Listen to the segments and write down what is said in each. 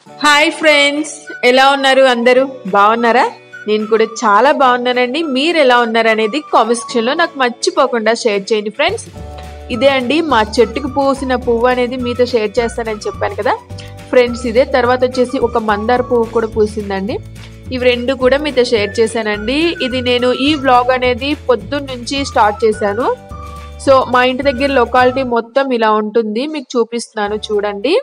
hi friends ఎలా ఉన్నారు అందరూ బాగున్నారా నేను కూడా చాలా బాగున్నానండి మీరు ఎలా ఉన్నారు అనేది కామెంట్ సెక్షన్లో నాకు మర్చిపోకుండా షేర్ చేయండి ఫ్రెండ్స్ ఇదే అండి మా చెట్టుకు పూసిన పువ్వు అనేది మీతో షేర్ చేస్తానని చెప్పాను కదా ఫ్రెండ్స్ ఇదే తర్వాత వచ్చేసి ఒక మందార పువ్వు కూడా పూసిందండి ఇవి రెండు కూడా మీతో షేర్ చేశానండి ఇది నేను ఈ వ్లాగ్ అనేది పొద్దున్న నుంచి స్టార్ట్ చేశాను సో మా ఇంటి దగ్గర లొకాలిటీ మొత్తం ఇలా ఉంటుంది మీకు చూపిస్తున్నాను చూడండి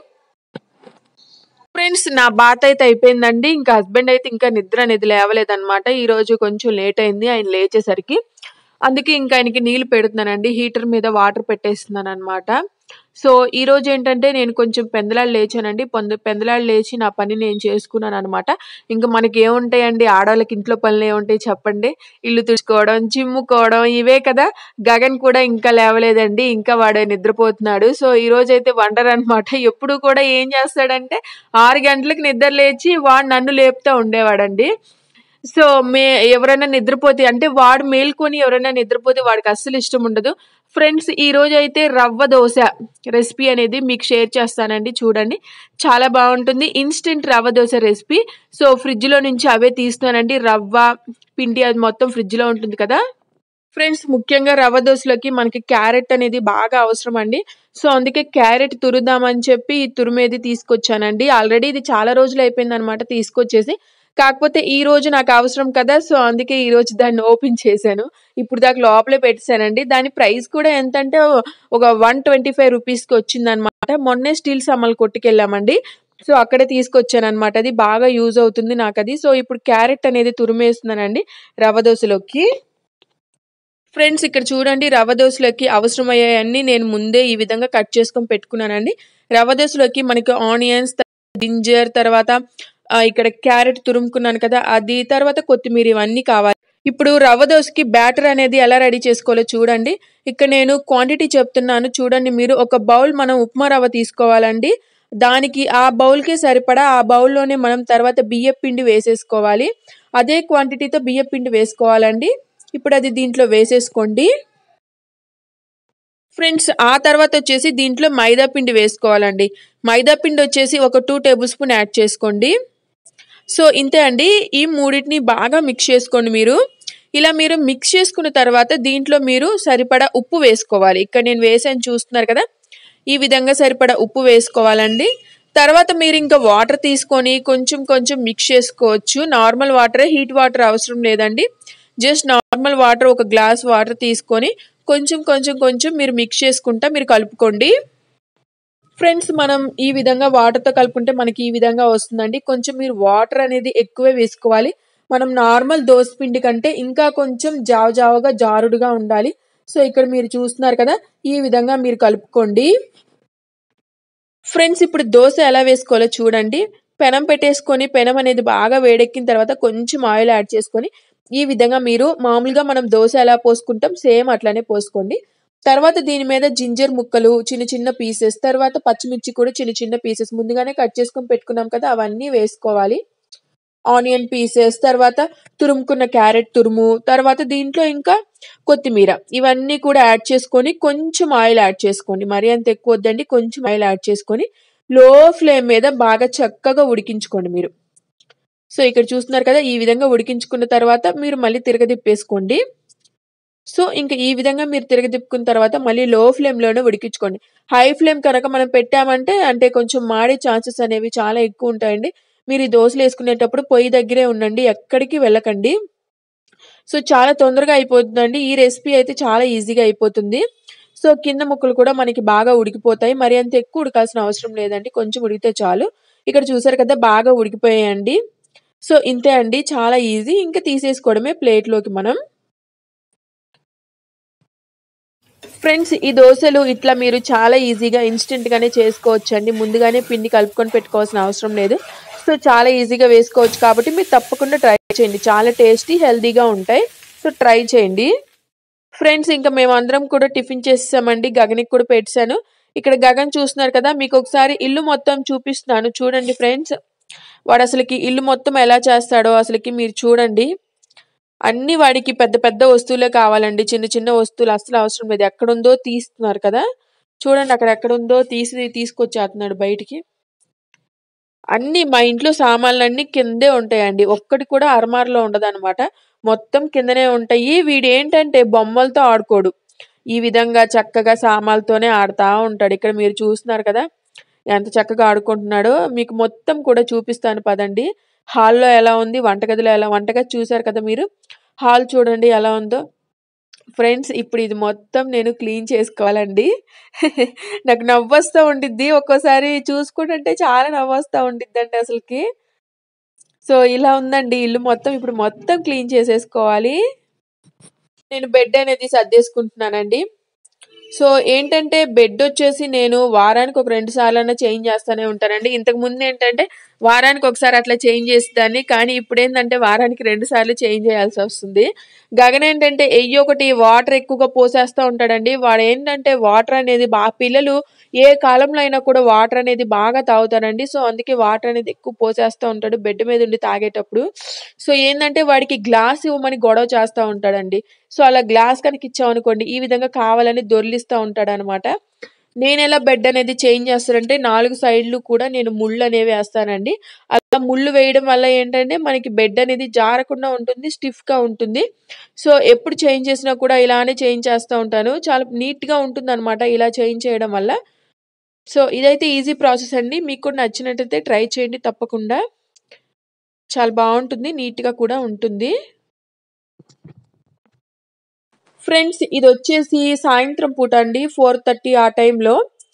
ఫ్రెండ్స్ నా బాత్ అయితే అయిపోయిందండి ఇంకా హస్బెండ్ అయితే ఇంకా నిద్ర అనేది లేవలేదన్నమాట ఈ రోజు కొంచెం లేట్ అయింది ఆయన లేచేసరికి అందుకే ఇంకా ఆయనకి నీళ్లు పెడుతున్నానండి హీటర్ మీద వాటర్ పెట్టేస్తున్నాను అనమాట సో ఈ రోజు ఏంటంటే నేను కొంచెం పెందలాడు లేచానండి పొంద పెందలాడు లేచి నా పని నేను చేసుకున్నాను అనమాట ఇంకా మనకి ఏముంటాయండి ఆడవాళ్ళకి ఇంట్లో పనులు ఏముంటాయి చెప్పండి ఇల్లు తుడుచుకోవడం చిమ్ముకోవడం ఇవే కదా గగన్ కూడా ఇంకా లేవలేదండి ఇంకా వాడు నిద్రపోతున్నాడు సో ఈ రోజు అయితే వండర్ అనమాట ఎప్పుడు కూడా ఏం చేస్తాడంటే ఆరు గంటలకు నిద్ర లేచి వాడు నన్ను లేపుతా ఉండేవాడండి సో మే ఎవరైనా నిద్రపోతే అంటే వాడు మేల్కొని ఎవరైనా నిద్రపోతే వాడికి అస్సలు ఇష్టం ఉండదు ఫ్రెండ్స్ ఈ రోజు అయితే రవ్వ దోశ రెసిపీ అనేది మీకు షేర్ చేస్తానండి చూడండి చాలా బాగుంటుంది ఇన్స్టెంట్ రవ్వ దోశ రెసిపీ సో ఫ్రిడ్జ్లో నుంచి అవే తీస్తున్నానండి రవ్వ పిండి అది మొత్తం ఫ్రిడ్జ్లో ఉంటుంది కదా ఫ్రెండ్స్ ముఖ్యంగా రవ్వ దోశలోకి మనకి క్యారెట్ అనేది బాగా అవసరం అండి సో అందుకే క్యారెట్ తురుదామని చెప్పి ఈ తురుమేది తీసుకొచ్చానండి ఆల్రెడీ ఇది చాలా రోజులు అయిపోయింది అనమాట తీసుకొచ్చేసి కాకపోతే ఈ రోజు నాకు అవసరం కదా సో అందుకే ఈ రోజు దాన్ని ఓపెన్ చేశాను ఇప్పుడు దాకా లోపలే పెట్టేశానండి దాని ప్రైస్ కూడా ఎంత అంటే ఒక వన్ ట్వంటీ ఫైవ్ రూపీస్కి వచ్చిందనమాట మొన్నే స్టీల్ సామాన్లు కొట్టుకెళ్ళామండి సో అక్కడే తీసుకొచ్చాను అనమాట అది బాగా యూజ్ అవుతుంది నాకు అది సో ఇప్పుడు క్యారెట్ అనేది తురిమేస్తున్నానండి రవ్వ దోశలోకి ఫ్రెండ్స్ ఇక్కడ చూడండి రవ్వ దోశలోకి అవసరమయ్యాయన్నీ నేను ముందే ఈ విధంగా కట్ చేసుకొని పెట్టుకున్నానండి రవ్వ దోశలోకి మనకి ఆనియన్స్ జింజర్ తర్వాత ఇక్కడ క్యారెట్ తురుముకున్నాను కదా అది తర్వాత కొత్తిమీర ఇవన్నీ కావాలి ఇప్పుడు రవ్వ దోశకి బ్యాటర్ అనేది ఎలా రెడీ చేసుకోవాలో చూడండి ఇక్కడ నేను క్వాంటిటీ చెప్తున్నాను చూడండి మీరు ఒక బౌల్ మనం ఉప్మా రవ్వ తీసుకోవాలండి దానికి ఆ బౌల్కి సరిపడా ఆ బౌల్లోనే మనం తర్వాత బియ్య పిండి వేసేసుకోవాలి అదే క్వాంటిటీతో బియ్య పిండి వేసుకోవాలండి ఇప్పుడు అది దీంట్లో వేసేసుకోండి ఫ్రెండ్స్ ఆ తర్వాత వచ్చేసి దీంట్లో మైదా పిండి వేసుకోవాలండి మైదా పిండి వచ్చేసి ఒక టూ టేబుల్ స్పూన్ యాడ్ చేసుకోండి సో ఇంతే అండి ఈ మూడింటిని బాగా మిక్స్ చేసుకోండి మీరు ఇలా మీరు మిక్స్ చేసుకున్న తర్వాత దీంట్లో మీరు సరిపడా ఉప్పు వేసుకోవాలి ఇక్కడ నేను వేసాను చూస్తున్నారు కదా ఈ విధంగా సరిపడా ఉప్పు వేసుకోవాలండి తర్వాత మీరు ఇంకా వాటర్ తీసుకొని కొంచెం కొంచెం మిక్స్ చేసుకోవచ్చు నార్మల్ వాటర్ హీట్ వాటర్ అవసరం లేదండి జస్ట్ నార్మల్ వాటర్ ఒక గ్లాస్ వాటర్ తీసుకొని కొంచెం కొంచెం కొంచెం మీరు మిక్స్ చేసుకుంటా మీరు కలుపుకోండి ఫ్రెండ్స్ మనం ఈ విధంగా వాటర్తో కలుపుకుంటే మనకి ఈ విధంగా వస్తుందండి కొంచెం మీరు వాటర్ అనేది ఎక్కువే వేసుకోవాలి మనం నార్మల్ దోశ పిండి కంటే ఇంకా కొంచెం జావ జావగా జారుడుగా ఉండాలి సో ఇక్కడ మీరు చూస్తున్నారు కదా ఈ విధంగా మీరు కలుపుకోండి ఫ్రెండ్స్ ఇప్పుడు దోశ ఎలా వేసుకోవాలో చూడండి పెనం పెట్టేసుకొని పెనం అనేది బాగా వేడెక్కిన తర్వాత కొంచెం ఆయిల్ యాడ్ చేసుకొని ఈ విధంగా మీరు మామూలుగా మనం దోశ ఎలా పోసుకుంటాం సేమ్ అట్లానే పోసుకోండి తర్వాత దీని మీద జింజర్ ముక్కలు చిన్న చిన్న పీసెస్ తర్వాత పచ్చిమిర్చి కూడా చిన్న చిన్న పీసెస్ ముందుగానే కట్ చేసుకొని పెట్టుకున్నాం కదా అవన్నీ వేసుకోవాలి ఆనియన్ పీసెస్ తర్వాత తురుముకున్న క్యారెట్ తురుము తర్వాత దీంట్లో ఇంకా కొత్తిమీర ఇవన్నీ కూడా యాడ్ చేసుకొని కొంచెం ఆయిల్ యాడ్ చేసుకోండి మరీ అంత ఎక్కువ వద్దండి కొంచెం ఆయిల్ యాడ్ చేసుకొని లో ఫ్లేమ్ మీద బాగా చక్కగా ఉడికించుకోండి మీరు సో ఇక్కడ చూస్తున్నారు కదా ఈ విధంగా ఉడికించుకున్న తర్వాత మీరు మళ్ళీ తిరగదిప్పేసుకోండి సో ఇంకా ఈ విధంగా మీరు తిరగదిప్పుకున్న తర్వాత మళ్ళీ లో ఫ్లేమ్లోనే ఉడికించుకోండి హై ఫ్లేమ్ కనుక మనం పెట్టామంటే అంటే కొంచెం మాడే ఛాన్సెస్ అనేవి చాలా ఎక్కువ ఉంటాయండి మీరు ఈ దోశలు వేసుకునేటప్పుడు పొయ్యి దగ్గరే ఉండండి ఎక్కడికి వెళ్ళకండి సో చాలా తొందరగా అయిపోతుందండి ఈ రెసిపీ అయితే చాలా ఈజీగా అయిపోతుంది సో కింద ముక్కలు కూడా మనకి బాగా ఉడికిపోతాయి మరి అంత ఎక్కువ ఉడకాల్సిన అవసరం లేదండి కొంచెం ఉడికితే చాలు ఇక్కడ చూసారు కదా బాగా ఉడికిపోయాయండి సో ఇంతే అండి చాలా ఈజీ ఇంకా తీసేసుకోవడమే ప్లేట్లోకి మనం ఫ్రెండ్స్ ఈ దోశలు ఇట్లా మీరు చాలా ఈజీగా ఇన్స్టెంట్గానే చేసుకోవచ్చు అండి ముందుగానే పిండి కలుపుకొని పెట్టుకోవాల్సిన అవసరం లేదు సో చాలా ఈజీగా వేసుకోవచ్చు కాబట్టి మీరు తప్పకుండా ట్రై చేయండి చాలా టేస్టీ హెల్తీగా ఉంటాయి సో ట్రై చేయండి ఫ్రెండ్స్ ఇంకా మేమందరం కూడా టిఫిన్ చేసామండి గగనికి కూడా పెట్టాను ఇక్కడ గగన్ చూస్తున్నారు కదా మీకు ఒకసారి ఇల్లు మొత్తం చూపిస్తున్నాను చూడండి ఫ్రెండ్స్ వాడు అసలుకి ఇల్లు మొత్తం ఎలా చేస్తాడో అసలుకి మీరు చూడండి అన్ని వాడికి పెద్ద పెద్ద వస్తువులే కావాలండి చిన్న చిన్న వస్తువులు అసలు అవసరం లేదు ఎక్కడుందో తీస్తున్నారు కదా చూడండి అక్కడ ఎక్కడుందో తీసి తీసుకొచ్చేస్తున్నాడు బయటికి అన్ని మా ఇంట్లో సామాన్లన్నీ కిందే ఉంటాయండి ఒక్కటి కూడా అరమార్లో ఉండదన్నమాట మొత్తం కిందనే ఉంటాయి వీడు ఏంటంటే బొమ్మలతో ఆడుకోడు ఈ విధంగా చక్కగా సామాన్లతోనే ఆడుతా ఉంటాడు ఇక్కడ మీరు చూస్తున్నారు కదా ఎంత చక్కగా ఆడుకుంటున్నాడో మీకు మొత్తం కూడా చూపిస్తాను పదండి హాల్లో ఎలా ఉంది వంటగదిలో ఎలా వంటగది చూసారు కదా మీరు హాల్ చూడండి ఎలా ఉందో ఫ్రెండ్స్ ఇప్పుడు ఇది మొత్తం నేను క్లీన్ చేసుకోవాలండి నాకు నవ్వొస్తూ ఉండిద్ది ఒక్కోసారి చూసుకుంటుంటే చాలా నవ్వొస్తూ ఉండిద్దండి అసలుకి సో ఇలా ఉందండి ఇల్లు మొత్తం ఇప్పుడు మొత్తం క్లీన్ చేసేసుకోవాలి నేను బెడ్ అనేది సర్దేసుకుంటున్నానండి సో ఏంటంటే బెడ్ వచ్చేసి నేను వారానికి ఒక రెండు సార్లు చేంజ్ చేస్తూనే ఉంటానండి ఇంతకు ముందు ఏంటంటే వారానికి ఒకసారి అట్లా చేంజ్ చేసేదాన్ని కానీ ఇప్పుడు ఏంటంటే వారానికి రెండు సార్లు చేంజ్ చేయాల్సి వస్తుంది గగన్ ఏంటంటే ఎయ్యి ఒకటి వాటర్ ఎక్కువగా పోసేస్తూ ఉంటాడండి వాడు ఏంటంటే వాటర్ అనేది బాగా పిల్లలు ఏ కాలంలో అయినా కూడా వాటర్ అనేది బాగా తాగుతారండి సో అందుకే వాటర్ అనేది ఎక్కువ పోసేస్తూ ఉంటాడు బెడ్ మీద ఉండి తాగేటప్పుడు సో ఏంటంటే వాడికి గ్లాస్ ఇవ్వమని గొడవ చేస్తూ ఉంటాడండి సో అలా గ్లాస్ కనుక ఇచ్చామనుకోండి ఈ విధంగా కావాలని దొర్లిస్తూ ఉంటాడు అనమాట నేను ఎలా బెడ్ అనేది చేంజ్ చేస్తానంటే నాలుగు సైడ్లు కూడా నేను ముళ్ళు అనేవి వేస్తానండి అలా ముళ్ళు వేయడం వల్ల ఏంటంటే మనకి బెడ్ అనేది జారకుండా ఉంటుంది స్టిఫ్ గా ఉంటుంది సో ఎప్పుడు చేంజ్ చేసినా కూడా ఇలానే చేంజ్ చేస్తూ ఉంటాను చాలా నీట్ గా ఉంటుంది అనమాట ఇలా చేంజ్ చేయడం వల్ల సో ఇదైతే ఈజీ ప్రాసెస్ అండి మీకు కూడా నచ్చినట్టయితే ట్రై చేయండి తప్పకుండా చాలా బాగుంటుంది నీట్ గా కూడా ఉంటుంది ఫ్రెండ్స్ ఇది వచ్చేసి సాయంత్రం పూట అండి ఫోర్ థర్టీ ఆ టైంలో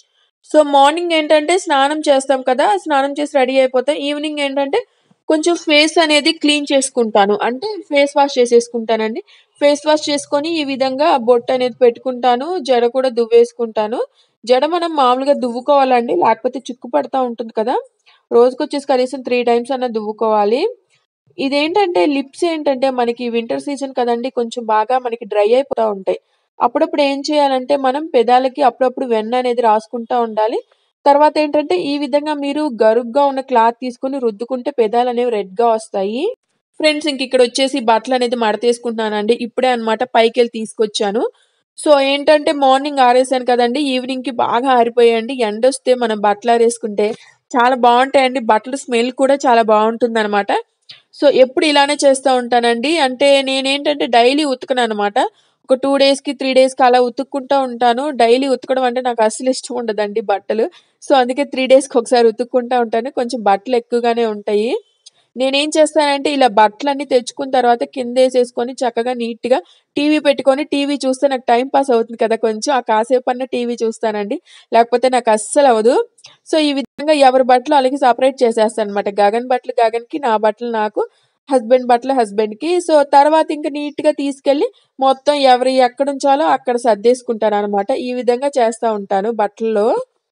సో మార్నింగ్ ఏంటంటే స్నానం చేస్తాం కదా స్నానం చేసి రెడీ అయిపోతాం ఈవినింగ్ ఏంటంటే కొంచెం ఫేస్ అనేది క్లీన్ చేసుకుంటాను అంటే ఫేస్ వాష్ చేసేసుకుంటానండి ఫేస్ వాష్ చేసుకొని ఈ విధంగా బొట్టు అనేది పెట్టుకుంటాను జడ కూడా దువ్వేసుకుంటాను జడ మనం మామూలుగా దువ్వుకోవాలండి లేకపోతే చిక్కు పడతా ఉంటుంది కదా రోజుకి వచ్చేసి కనీసం త్రీ టైమ్స్ అన్న దువ్వుకోవాలి ఇదేంటంటే లిప్స్ ఏంటంటే మనకి వింటర్ సీజన్ కదండి కొంచెం బాగా మనకి డ్రై అయిపోతూ ఉంటాయి అప్పుడప్పుడు ఏం చేయాలంటే మనం పెదాలకి అప్పుడప్పుడు వెన్న అనేది రాసుకుంటా ఉండాలి తర్వాత ఏంటంటే ఈ విధంగా మీరు గరుగ్గా ఉన్న క్లాత్ తీసుకుని రుద్దుకుంటే పెదాలు అనేవి రెడ్ గా వస్తాయి ఫ్రెండ్స్ ఇంక ఇక్కడ వచ్చేసి బట్టలు అనేది మడతేసుకుంటున్నానండి ఇప్పుడే అన్నమాట పైకి వెళ్ళి తీసుకొచ్చాను సో ఏంటంటే మార్నింగ్ ఆరేసాను కదండి ఈవినింగ్ కి బాగా ఆరిపోయాయండి ఎండ వస్తే మనం బట్టలు ఆరేసుకుంటే చాలా బాగుంటాయండి బట్టలు స్మెల్ కూడా చాలా బాగుంటుంది అనమాట సో ఎప్పుడు ఇలానే చేస్తూ ఉంటానండి అంటే నేనేంటంటే డైలీ ఉతకను అనమాట ఒక టూ డేస్ కి త్రీ డేస్ కి అలా ఉతుక్కుంటా ఉంటాను డైలీ ఉతకడం అంటే నాకు అసలు ఇష్టం ఉండదండి బట్టలు సో అందుకే త్రీ డేస్ కి ఒకసారి ఉతుక్కుంటా ఉంటాను కొంచెం బట్టలు ఎక్కువగానే ఉంటాయి నేనేం చేస్తానంటే ఇలా బట్టలన్నీ తెచ్చుకున్న తర్వాత కింద వేసేసుకొని చక్కగా నీట్ గా టీవీ పెట్టుకొని టీవీ చూస్తే నాకు టైం పాస్ అవుతుంది కదా కొంచెం ఆ కాసేపు అన్న టీవీ చూస్తానండి లేకపోతే నాకు అస్సలు అవ్వదు సో ఈ విధంగా ఎవరి బట్టలు అలాగే సపరేట్ చేసేస్తాను అనమాట గగన్ బట్టలు గగన్ కి నా బట్టలు నాకు హస్బెండ్ బట్టలు హస్బెండ్ కి సో తర్వాత ఇంకా నీట్ గా తీసుకెళ్లి మొత్తం ఎవరి ఎక్కడ ఉంచాలో అక్కడ సర్దేసుకుంటాను అనమాట ఈ విధంగా చేస్తా ఉంటాను బట్టల్లో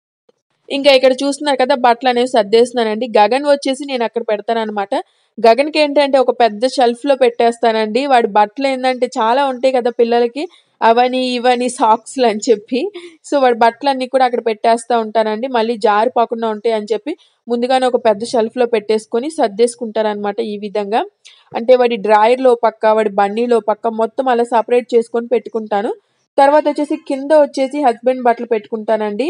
ఇంకా ఇక్కడ చూస్తున్నారు కదా బట్టలు అనేవి సర్దేస్తున్నానండి గగన్ వచ్చేసి నేను అక్కడ పెడతాను అనమాట గగన్కి ఏంటంటే ఒక పెద్ద షెల్ఫ్ లో పెట్టేస్తానండి వాడి బట్టలు ఏంటంటే చాలా ఉంటాయి కదా పిల్లలకి అవని ఇవని సాక్స్లు అని చెప్పి సో వాడి బట్టలన్నీ కూడా అక్కడ పెట్టేస్తా ఉంటానండి మళ్ళీ జారిపోకుండా ఉంటాయి అని చెప్పి ముందుగానే ఒక పెద్ద షెల్ఫ్ లో పెట్టేసుకొని సర్దేసుకుంటారనమాట ఈ విధంగా అంటే వాడి డ్రాయర్ లో పక్క వాడి బన్నీలో పక్క మొత్తం అలా సపరేట్ చేసుకొని పెట్టుకుంటాను తర్వాత వచ్చేసి కింద వచ్చేసి హస్బెండ్ బట్టలు పెట్టుకుంటానండి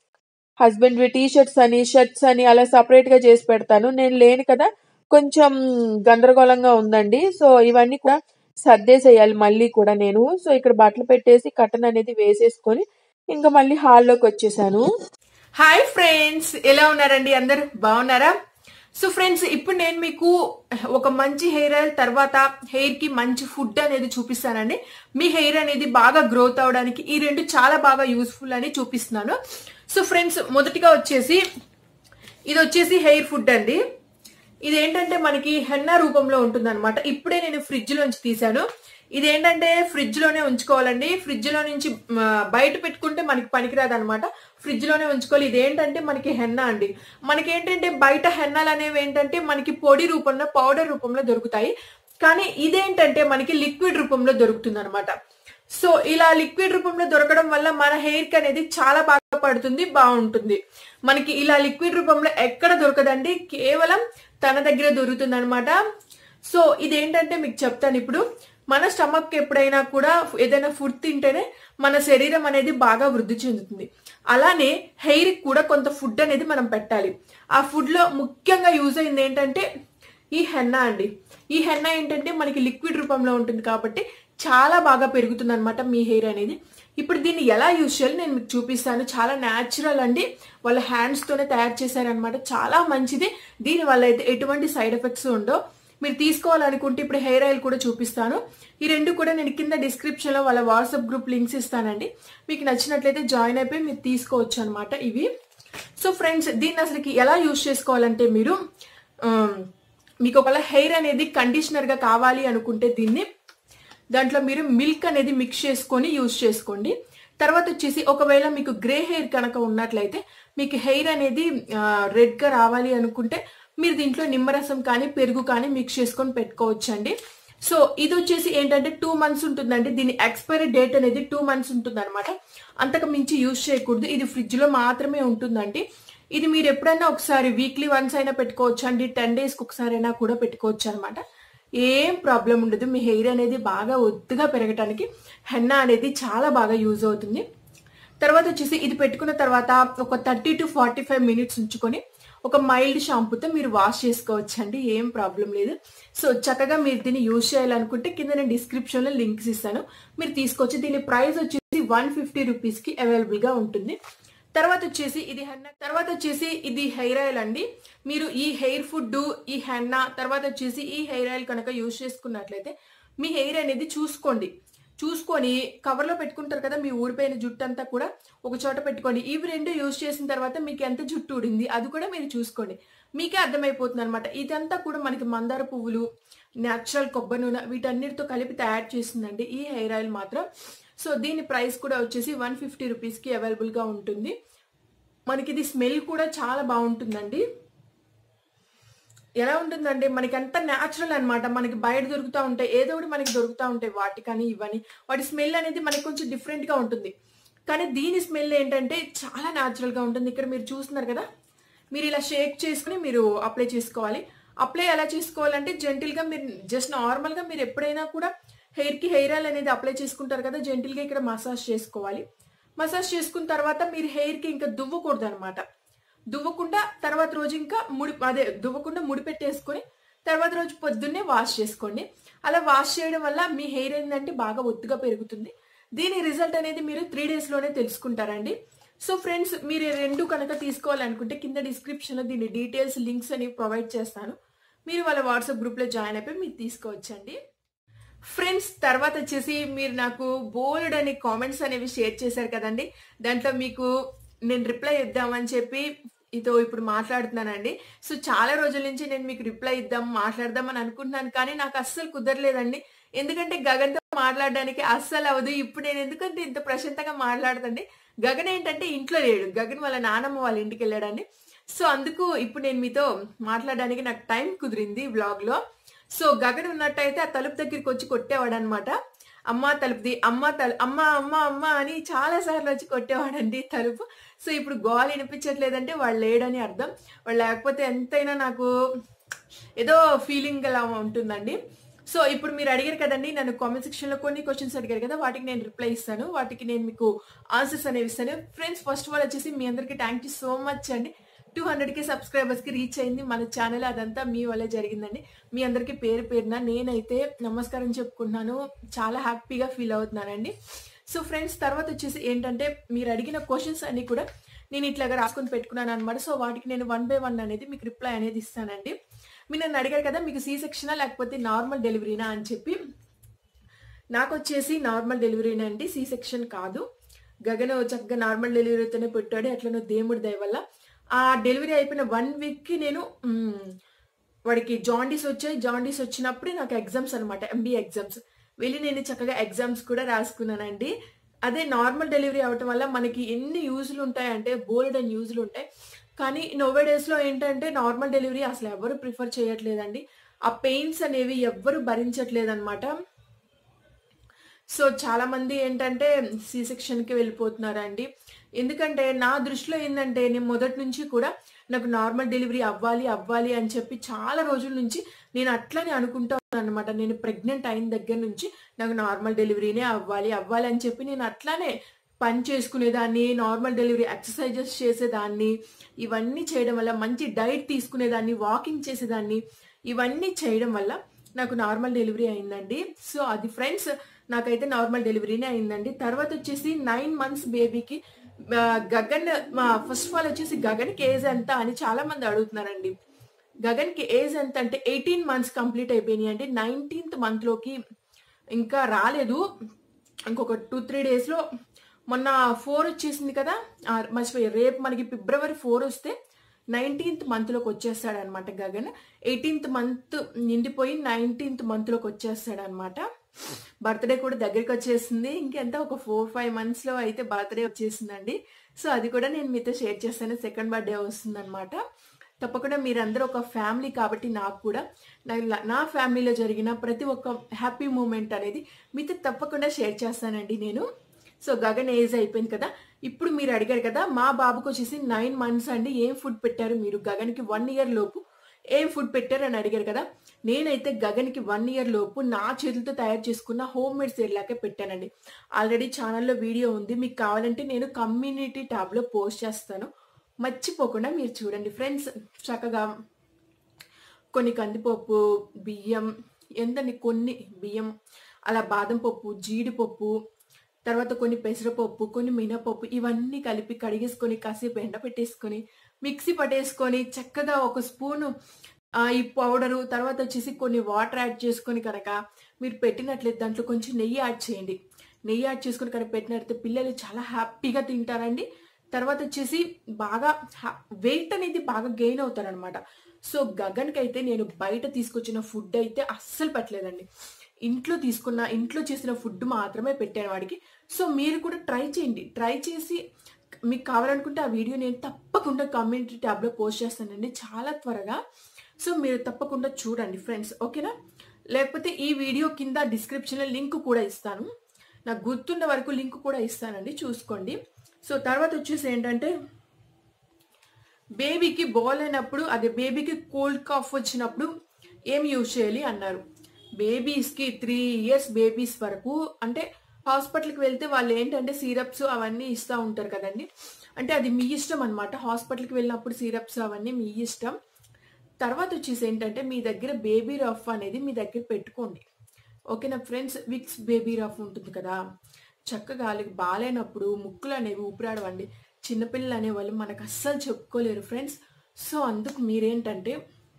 హస్బెండ్ టీ షర్ట్స్ అని షర్ట్స్ అని అలా సపరేట్ గా చేసి పెడతాను నేను లేను కదా కొంచెం గందరగోళంగా ఉందండి సో ఇవన్నీ కూడా సర్దేసేయాలి మళ్ళీ కూడా నేను సో ఇక్కడ బట్టలు పెట్టేసి కట్టన్ అనేది వేసేసుకొని ఇంకా మళ్ళీ హాల్లోకి వచ్చేసాను హాయ్ ఫ్రెండ్స్ ఎలా ఉన్నారండి అందరు బాగున్నారా సో ఫ్రెండ్స్ ఇప్పుడు నేను మీకు ఒక మంచి హెయిర్ ఆయిల్ తర్వాత హెయిర్ కి మంచి ఫుడ్ అనేది చూపిస్తానండి మీ హెయిర్ అనేది బాగా గ్రోత్ అవడానికి ఈ రెండు చాలా బాగా యూస్ఫుల్ అని చూపిస్తున్నాను సో ఫ్రెండ్స్ మొదటిగా వచ్చేసి ఇది వచ్చేసి హెయిర్ ఫుడ్ అండి ఇది ఏంటంటే మనకి హెన్నా రూపంలో ఉంటుంది అనమాట ఇప్పుడే నేను ఫ్రిడ్జ్ లోంచి తీసాను ఇది ఏంటంటే ఫ్రిడ్జ్ లోనే ఉంచుకోవాలండి ఫ్రిడ్జ్ లో నుంచి మ, బయట పెట్టుకుంటే మనకి పనికిరాదు అనమాట ఫ్రిడ్జ్ లోనే ఉంచుకోవాలి ఇది ఏంటంటే మనకి హెన్నా అండి మనకి ఏంటంటే బయట హెన్నాలు అనేవి ఏంటంటే మనకి పొడి రూపంలో పౌడర్ రూపంలో దొరుకుతాయి కానీ ఇదేంటంటే మనకి లిక్విడ్ రూపంలో దొరుకుతుంది అనమాట సో ఇలా లిక్విడ్ రూపంలో దొరకడం వల్ల మన హెయిర్ కి అనేది చాలా బాగా పడుతుంది బాగుంటుంది మనకి ఇలా లిక్విడ్ రూపంలో ఎక్కడ దొరకదండి కేవలం తన దగ్గర దొరుకుతుంది అనమాట సో ఇదేంటంటే మీకు చెప్తాను ఇప్పుడు మన స్టమక్ ఎప్పుడైనా కూడా ఏదైనా ఫుడ్ తింటేనే మన శరీరం అనేది బాగా వృద్ధి చెందుతుంది అలానే హెయిర్ కూడా కొంత ఫుడ్ అనేది మనం పెట్టాలి ఆ ఫుడ్ లో ముఖ్యంగా యూజ్ అయింది ఏంటంటే ఈ హెన్నా అండి ఈ హెన్నా ఏంటంటే మనకి లిక్విడ్ రూపంలో ఉంటుంది కాబట్టి చాలా బాగా పెరుగుతుంది అనమాట మీ హెయిర్ అనేది ఇప్పుడు దీన్ని ఎలా యూజ్ చేయాలి నేను మీకు చూపిస్తాను చాలా న్యాచురల్ అండి వాళ్ళ హ్యాండ్స్ తోనే తయారు చేశారనమాట చాలా మంచిది దీని వల్ల అయితే ఎటువంటి సైడ్ ఎఫెక్ట్స్ ఉండవు మీరు తీసుకోవాలనుకుంటే ఇప్పుడు హెయిర్ ఆయిల్ కూడా చూపిస్తాను ఈ రెండు కూడా నేను కింద డిస్క్రిప్షన్ లో వాళ్ళ వాట్సాప్ గ్రూప్ లింక్స్ ఇస్తానండి మీకు నచ్చినట్లయితే జాయిన్ అయిపోయి మీరు తీసుకోవచ్చు అనమాట ఇవి సో ఫ్రెండ్స్ దీన్ని అసలుకి ఎలా యూజ్ చేసుకోవాలంటే మీరు ఆమ్, మీకు ఒకవేళ హెయిర్ అనేది కండిషనర్ గా కావాలి అనుకుంటే దీన్ని దాంట్లో మీరు మిల్క్ అనేది మిక్స్ చేసుకొని యూజ్ చేసుకోండి తర్వాత వచ్చేసి ఒకవేళ మీకు గ్రే హెయిర్ కనుక ఉన్నట్లయితే మీకు హెయిర్ అనేది రెడ్ గా రావాలి అనుకుంటే మీరు దీంట్లో నిమ్మరసం కానీ పెరుగు కానీ మిక్స్ చేసుకొని పెట్టుకోవచ్చండి సో ఇది వచ్చేసి ఏంటంటే టూ మంత్స్ ఉంటుందండి దీని ఎక్స్పైరీ డేట్ అనేది టూ మంత్స్ ఉంటుంది అనమాట అంతకు మించి యూజ్ చేయకూడదు ఇది ఫ్రిడ్జ్ లో మాత్రమే ఉంటుందండి ఇది మీరు ఎప్పుడైనా ఒకసారి వీక్లీ వన్స్ అయినా పెట్టుకోవచ్చు అండి టెన్ డేస్కి ఒకసారి అయినా కూడా పెట్టుకోవచ్చు అనమాట ఏం ప్రాబ్లం ఉండదు మీ హెయిర్ అనేది బాగా ఒత్తుగా పెరగటానికి హెన్నా అనేది చాలా బాగా యూజ్ అవుతుంది తర్వాత వచ్చేసి ఇది పెట్టుకున్న తర్వాత ఒక thirty to forty five minutes ఉంచుకొని ఒక మైల్డ్ షాంపూతో మీరు వాష్ చేసుకోవచ్చు అండి ఏం ప్రాబ్లం లేదు సో చక్కగా మీరు దీన్ని యూజ్ చేయాలనుకుంటే కింద నేను డిస్క్రిప్షన్ లో లింక్స్ ఇస్తాను మీరు తీసుకోవచ్చు దీని ప్రైస్ వచ్చేసి వన్ ఫిఫ్టీ రూపీస్ కి అవైలబుల్ గా ఉంటుంది తర్వాత వచ్చేసి ఇది హెన్నా తర్వాత వచ్చేసి ఇది హెయిర్ ఆయిల్ అండి మీరు ఈ హెయిర్ ఫుడ్ ఈ హెన్నా తర్వాత వచ్చేసి ఈ హెయిర్ ఆయిల్ కనుక యూజ్ చేసుకున్నట్లయితే మీ హెయిర్ అనేది చూసుకోండి చూసుకొని కవర్లో పెట్టుకుంటారు కదా మీ ఊడిపోయిన జుట్టు అంతా కూడా ఒక చోట పెట్టుకోండి ఇవి రెండు యూజ్ చేసిన తర్వాత మీకు ఎంత జుట్టు ఊడింది అది కూడా మీరు చూసుకోండి మీకే అర్థమైపోతుంది అనమాట ఇదంతా కూడా మనకి మందార పువ్వులు న్యాచురల్ కొబ్బరి నూనె వీటన్నిటితో కలిపి తయారు చేసిందండి ఈ హెయిర్ ఆయిల్ మాత్రం సో దీని ప్రైస్ కూడా వచ్చేసి వన్ ఫిఫ్టీ రూపీస్కి అవైలబుల్గా ఉంటుంది మనకి ఇది స్మెల్ కూడా చాలా బాగుంటుందండి ఎలా ఉంటుందంటే మనకి అంత న్యాచురల్ అన్నమాట మనకి బయట దొరుకుతూ ఉంటాయి ఏదో ఒకటి మనకి దొరుకుతూ ఉంటాయి వాటి కానీ ఇవని వాటి స్మెల్ అనేది మనకి కొంచెం different గా ఉంటుంది కానీ దీని స్మెల్ ఏంటంటే చాలా natural గా ఉంటుంది ఇక్కడ మీరు చూస్తున్నారు కదా మీరు ఇలా షేక్ చేసుకుని మీరు అప్లై చేసుకోవాలి అప్లై ఎలా చేసుకోవాలంటే gentle గా మీరు జస్ట్ గా మీరు ఎప్పుడైనా కూడా hair కి హెయిర్ ఆయిల్ అనేది అప్లై చేసుకుంటారు కదా gentle గా ఇక్కడ మసాజ్ చేసుకోవాలి మసాజ్ చేసుకున్న తర్వాత మీరు hair కి ఇంకా దువ్వకూడదు అనమాట దువ్వకుండా తర్వాత రోజు ఇంకా ముడి అదే దువ్వకుండా ముడి పెట్టేసుకొని తర్వాత రోజు పొద్దున్నే వాష్ చేసుకోండి అలా వాష్ చేయడం వల్ల మీ హెయిర్ ఏంటంటే బాగా ఒత్తుగా పెరుగుతుంది దీని రిజల్ట్ అనేది మీరు త్రీ లోనే తెలుసుకుంటారండి సో ఫ్రెండ్స్ మీరు ఈ రెండు కనుక తీసుకోవాలనుకుంటే కింద description లో దీని డీటెయిల్స్ లింక్స్ అని ప్రొవైడ్ చేస్తాను మీరు వాళ్ళ వాట్సాప్ గ్రూప్లో జాయిన్ అయిపోయి మీరు తీసుకోవచ్చండి ఫ్రెండ్స్ తర్వాత వచ్చేసి మీరు నాకు బోల్డ్ అని కామెంట్స్ అనేవి షేర్ చేశారు కదండి దాంట్లో మీకు నేను రిప్లై ఇద్దామని చెప్పి ఇదో ఇప్పుడు మాట్లాడుతున్నానండి సో చాలా రోజుల నుంచి నేను మీకు రిప్లై ఇద్దాం మాట్లాడదామని అనుకుంటున్నాను కానీ నాకు అస్సలు కుదరలేదండి ఎందుకంటే గగన్తో మాట్లాడడానికి అస్సలు అవ్వదు ఇప్పుడు నేను ఎందుకంటే ఇంత ప్రశాంతంగా మాట్లాడుతండి గగన్ ఏంటంటే ఇంట్లో లేడు గగన్ వాళ్ళ నానమ్మ వాళ్ళ ఇంటికి వెళ్ళాడండి సో అందుకు ఇప్పుడు నేను మీతో మాట్లాడడానికి నాకు టైం కుదిరింది వ్లాగ్ లో సో గగన్ ఉన్నట్టయితే ఆ తలుపు దగ్గరికి వచ్చి కొట్టేవాడు అనమాట అమ్మ తలుపుది అమ్మ తలు అమ్మ అమ్మ అమ్మ అని చాలా సార్లు వచ్చి కొట్టేవాడండి తలుపు సో ఇప్పుడు గోల్ వినిపించట్లేదంటే వాళ్ళు లేడని అర్థం వాళ్ళు లేకపోతే ఎంతైనా నాకు ఏదో ఫీలింగ్ అలా ఉంటుందండి సో ఇప్పుడు మీరు అడిగారు కదండి నన్ను కామెంట్ సెక్షన్ లో కొన్ని క్వశ్చన్స్ అడిగారు కదా వాటికి నేను రిప్లై ఇస్తాను వాటికి నేను మీకు ఆన్సర్స్ అనేవి ఇస్తాను ఫ్రెండ్స్ ఫస్ట్ ఆఫ్ ఆల్ వచ్చేసి మీ అందరికి థ్యాంక్ యూ సో మచ్ అండి టూ హండ్రెడ్ కి సబ్స్క్రైబర్స్ కి రీచ్ అయింది మన ఛానల్ అదంతా మీ వల్లే జరిగిందండి మీ అందరికి పేరు పేరున నేనైతే నమస్కారం చెప్పుకుంటున్నాను చాలా హ్యాపీగా ఫీల్ అవుతున్నానండి సో ఫ్రెండ్స్ తర్వాత వచ్చేసి ఏంటంటే మీరు అడిగిన క్వశ్చన్స్ అన్ని కూడా నేను ఇట్లాగా రాసుకొని పెట్టుకున్నాను అనమాట సో వాటికి నేను వన్ బై వన్ అనేది మీకు రిప్లై అనేది ఇస్తానండి మీరు నన్ను అడిగారు కదా మీకు సీ సెక్షనా లేకపోతే నార్మల్ డెలివరీనా అని చెప్పి నాకు వచ్చేసి నార్మల్ డెలివరీనే అండి సి సెక్షన్ కాదు గగన్ చక్కగా నార్మల్ డెలివరీతోనే పెట్టాడు ఎట్లనో దేవుడి దయ వల్ల ఆ డెలివరీ అయిపోయిన వన్ వీక్కి నేను మ్, వాడికి జాండీస్ వచ్చాయి జాండీస్ వచ్చినప్పుడే నాకు ఎగ్జామ్స్ అనమాట ఎంబీ ఎగ్జామ్స్ వెళ్ళి నేను చక్కగా ఎగ్జామ్స్ కూడా రాసుకున్నానండి అదే నార్మల్ డెలివరీ అవటం వల్ల మనకి ఎన్ని యూజ్లు ఉంటాయంటే బోల్డ్ అండ్ యూజ్లు ఉంటాయి కానీ నోవే డేస్లో ఏంటంటే నార్మల్ డెలివరీ అసలు ఎవరు ప్రిఫర్ చేయట్లేదండి ఆ పెయిన్స్ అనేవి ఎవ్వరు భరించట్లేదు అనమాట సో చాలా మంది ఏంటంటే సి సెక్షన్ కి వెళ్ళిపోతున్నారండి ఎందుకంటే నా దృష్టిలో ఏంటంటే నేను మొదటి నుంచి కూడా నాకు నార్మల్ డెలివరీ అవ్వాలి అవ్వాలి అని చెప్పి చాలా రోజుల నుంచి నేను అట్లనే అనుకుంటా అనమాట నేను ప్రెగ్నెంట్ అయిన దగ్గర నుంచి నాకు నార్మల్ డెలివరీనే అవ్వాలి అవ్వాలి అని చెప్పి నేను అట్లానే పని చేసుకునేదాన్ని నార్మల్ డెలివరీ ఎక్సర్సైజెస్ చేసేదాన్ని ఇవన్నీ చేయడం వల్ల మంచి డైట్ తీసుకునేదాన్ని వాకింగ్ చేసేదాన్ని ఇవన్నీ చేయడం వల్ల నాకు నార్మల్ డెలివరీ అయిందండి సో అది ఫ్రెండ్స్ నాకైతే నార్మల్ డెలివరీనే అయిందండి తర్వాత వచ్చేసి నైన్ మంత్స్ బేబీకి ఆ, గగన్ ఫస్ట్ ఆఫ్ ఆల్ వచ్చేసి గగన్కి ఏజ్ ఎంత అని చాలా మంది అడుగుతున్నారండి గగన్కి ఏజ్ ఎంత అంటే ఎయిటీన్ మంత్స్ కంప్లీట్ అయిపోయినాయి అండి నైన్టీన్త్ మంత్లోకి ఇంకా రాలేదు ఇంకొక టూ త్రీ డేస్లో మొన్న ఫోర్ వచ్చేసింది కదా ఆ, మర్చిపోయి రేపు మనకి ఫిబ్రవరి ఫోర్ వస్తే నైన్టీన్త్ మంత్లోకి వచ్చేస్తాడు అనమాట గగన్ ఎయిటీన్త్ మంత్ నిండిపోయి నైన్టీన్త్ మంత్లోకి వచ్చేస్తాడు అనమాట బర్త్డే కూడా దగ్గరికి వచ్చేసింది ఇంకెంత ఒక ఫోర్ ఫైవ్ మంత్స్లో అయితే బర్త్డే వచ్చేసిందండి సో అది కూడా నేను మీతో షేర్ చేస్తాను సెకండ్ బర్త్డే వస్తుందన్నమాట తప్పకుండా మీరందరూ ఒక ఫ్యామిలీ కాబట్టి నాకు కూడా నా- నా ఫ్యామిలీలో జరిగిన ప్రతి ఒక్క హ్యాపీ మూమెంట్ అనేది మీతో తప్పకుండా షేర్ చేస్తానండి నేను సో గగన్ ఏజ్ అయిపోయింది కదా ఇప్పుడు మీరు అడిగారు కదా మా బాబుకి వచ్చేసి నైన్ మంత్స్ అండి ఏం ఫుడ్ పెట్టారు మీరు గగన్కి వన్ ఇయర్ లోపు ఏం ఫుడ్ పెట్టారు అని అడిగారు కదా నేనైతే గగన్కి వన్ ఇయర్ లోపు నా చేతులతో తయారు చేసుకున్న హోమ్ మేడ్ సేర్లాకే పెట్టానండి ఆల్రెడీ ఛానల్లో వీడియో ఉంది మీకు కావాలంటే నేను కమ్యూనిటీ ట్యాబ్లో పోస్ట్ చేస్తాను మర్చిపోకుండా మీరు చూడండి ఫ్రెండ్స్ చక్కగా కొన్ని కందిపప్పు బియ్యం ఎంతండి కొన్ని బియ్యం అలా బాదం పప్పు జీడిపప్పు తర్వాత కొన్ని పెసరపప్పు కొన్ని మినపప్పు ఇవన్నీ కలిపి కడిగేసుకొని కాసేపు ఎండ పెట్టేసుకొని మిక్సీ పట్టేసుకొని చక్కగా ఒక స్పూను ఆ, ఈ పౌడరు తర్వాత వచ్చేసి కొన్ని వాటర్ యాడ్ చేసుకొని కనుక మీరు పెట్టినట్లయితే దాంట్లో కొంచెం నెయ్యి యాడ్ చేయండి నెయ్యి యాడ్ చేసుకొని కనుక పెట్టినట్లయితే పిల్లలు చాలా హ్యాపీగా తింటారండి తర్వాత వచ్చేసి బాగా వెయిట్ అనేది బాగా గెయిన్ అవుతారనమాట సో గగన్కి అయితే నేను బయట తీసుకొచ్చిన ఫుడ్ అయితే అస్సలు పెట్టలేదండి ఇంట్లో తీసుకున్న ఇంట్లో చేసిన ఫుడ్ మాత్రమే పెట్టాను వాడికి సో మీరు కూడా ట్రై చేయండి ట్రై చేసి మీకు కావాలనుకుంటే ఆ వీడియో నేను తప్పకుండా కమ్యూనిటీ ట్యాబ్లో పోస్ట్ చేస్తానండి చాలా త్వరగా సో మీరు తప్పకుండా చూడండి ఫ్రెండ్స్ ఓకేనా లేకపోతే ఈ వీడియో కింద డిస్క్రిప్షన్లో లింక్ కూడా ఇస్తాను నాకు గుర్తున్న వరకు లింక్ కూడా ఇస్తానండి చూసుకోండి సో తర్వాత వచ్చేసి ఏంటంటే బేబీకి బాల్ అయినప్పుడు అదే బేబీకి కోల్డ్ కాఫ్ వచ్చినప్పుడు ఏం యూజ్ చేయాలి అన్నారు బేబీస్కి త్రీ ఇయర్స్ బేబీస్ వరకు అంటే హాస్పిటల్కి వెళ్తే వాళ్ళు ఏంటంటే సిరప్స్ అవన్నీ ఇస్తూ ఉంటారు కదండి అంటే అది మీ ఇష్టం అనమాట హాస్పిటల్కి వెళ్ళినప్పుడు సిరప్స్ అవన్నీ మీ ఇష్టం తర్వాత వచ్చేసి ఏంటంటే మీ దగ్గర బేబీ రఫ్ అనేది మీ దగ్గర పెట్టుకోండి ఓకేనా ఫ్రెండ్స్ విక్స్ బేబీ రఫ్ ఉంటుంది కదా చక్కగా వాళ్ళకి బాగాలేనప్పుడు ముక్కులు అనేవి ఊపిరాడవండి చిన్నపిల్లలు అనేవాళ్ళు మనకు అస్సలు చెప్పుకోలేరు ఫ్రెండ్స్ సో అందుకు మీరేంటంటే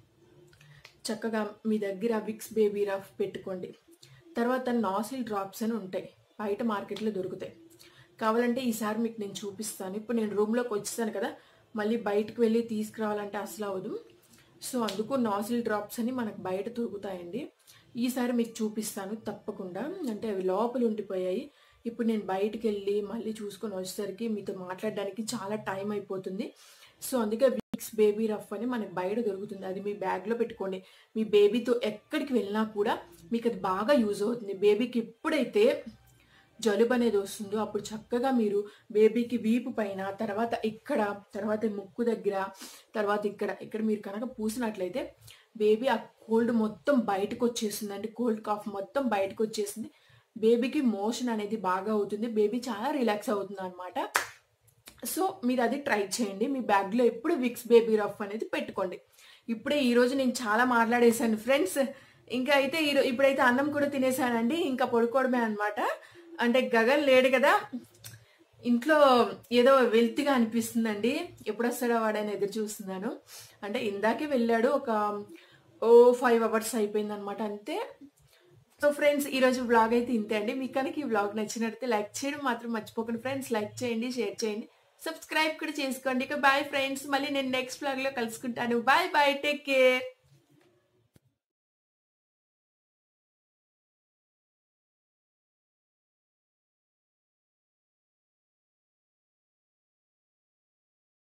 చక్కగా మీ దగ్గర విక్స్ బేబీ రఫ్ పెట్టుకోండి తర్వాత నాసిల్ డ్రాప్స్ అని ఉంటాయి బయట మార్కెట్లో దొరుకుతాయి కావాలంటే ఈసారి మీకు నేను చూపిస్తాను ఇప్పుడు నేను రూమ్లోకి వచ్చేసాను కదా మళ్ళీ బయటకు వెళ్ళి తీసుకురావాలంటే అసలు అవ్వదు సో అందుకు నాసిల్ డ్రాప్స్ అని మనకు బయట దొరుకుతాయండి ఈసారి మీకు చూపిస్తాను తప్పకుండా అంటే అవి లోపల ఉండిపోయాయి ఇప్పుడు నేను బయటికి వెళ్ళి మళ్ళీ చూసుకొని వచ్చేసరికి మీతో మాట్లాడడానికి చాలా టైం అయిపోతుంది సో అందుకే విక్స్ బేబీ రఫ్ అని మనకి బయట దొరుకుతుంది అది మీ బ్యాగ్లో పెట్టుకోండి మీ బేబీతో ఎక్కడికి వెళ్ళినా కూడా మీకు అది బాగా యూజ్ అవుతుంది బేబీకి ఎప్పుడైతే జలుబు అనేది వస్తుందో అప్పుడు చక్కగా మీరు బేబీకి వీపు పైన తర్వాత ఇక్కడ తర్వాత ముక్కు దగ్గర తర్వాత ఇక్కడ ఇక్కడ మీరు కనుక పూసినట్లయితే బేబీ ఆ కోల్డ్ మొత్తం బయటకు వచ్చేసింది అంటే కోల్డ్ కాఫ్ మొత్తం బయటకు వచ్చేసింది బేబీకి మోషన్ అనేది బాగా అవుతుంది బేబీ చాలా రిలాక్స్ అవుతుంది అనమాట సో మీరు అది ట్రై చేయండి మీ బ్యాగ్లో ఎప్పుడు విక్స్ బేబీ రఫ్ అనేది పెట్టుకోండి ఇప్పుడే ఈరోజు నేను చాలా మాట్లాడేశాను ఫ్రెండ్స్ ఇంకా అయితే ఈరో ఇప్పుడైతే అన్నం కూడా తినేసానండి ఇంకా పడుకోవడమే అనమాట అంటే గగన్ లేడు కదా ఇంట్లో ఏదో వెల్తిగా అనిపిస్తుందండి ఎప్పుడు వస్తాడో వాడని ఎదురు చూస్తున్నాను అంటే ఇందాకే వెళ్ళాడు ఒక ఓ ఫైవ్ అవర్స్ అయిపోయింది అనమాట అంతే సో ఫ్రెండ్స్ ఈరోజు వ్లాగ్ అయితే ఇంతే అండి మీకు కనుక ఈ వ్లాగ్ నచ్చినట్లయితే లైక్ చేయడం మాత్రం మర్చిపోకండి ఫ్రెండ్స్ లైక్ చేయండి షేర్ చేయండి సబ్స్క్రైబ్ కూడా చేసుకోండి ఇక బాయ్ ఫ్రెండ్స్ మళ్ళీ నేను నెక్స్ట్ వ్లాగ్ లో కలుసుకుంటాను బాయ్ బాయ్ టేక్ కేర్